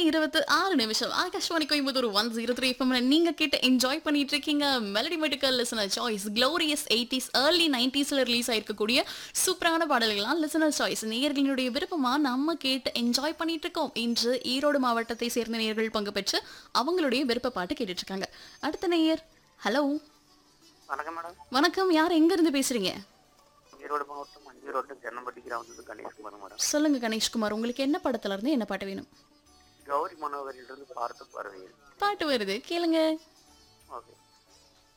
இருபத்தி ஆறு நிமிஷம் Akashvani Coimbatore one zero three FM நீங்க கேட்டு என்ஜாய் பண்ணிட்டு இருக்கீங்க melody medical listener choice glorious eighties early நைன்டிஸ்ல ரிலீஸ் ஆயிருக்கக்கூடிய சூப்பரான பாடல்கள்லாம் லிசனர் சாய்ஸ் நேயர்களினுடைய விருப்பமா நம்ம கேட்டு என்ஜாய் பண்ணிட்டு இருக்கோம் இன்று ஈரோடு மாவட்டத்தை சேர்ந்த நேயர்கள் பங்கு பெற்று அவங்களுடைய விருப்ப பாட்டு கேட்டுட்டு இருக்காங்க அடுத்த நேயர் ஹலோ வணக்கம் மேடம் வணக்கம் யார் எங்க இருந்து பேசுறீங்க ஈரோடு மாவட்டம் மஞ்சு ரோட்டு ஜன்னம்பட்டி கிராமத்துக்கு கணேஷ்குமார் மேடம் சொல்லுங்க கணேஷ்குமார் உங்களுக்கு என்ன படத்துல இருந்து என்ன பாட்டு வேணும் கௌரி மனோகரிலிருந்து பார்த்து பார்வையில் பாட்டு வருது கேளுங்க ஓகே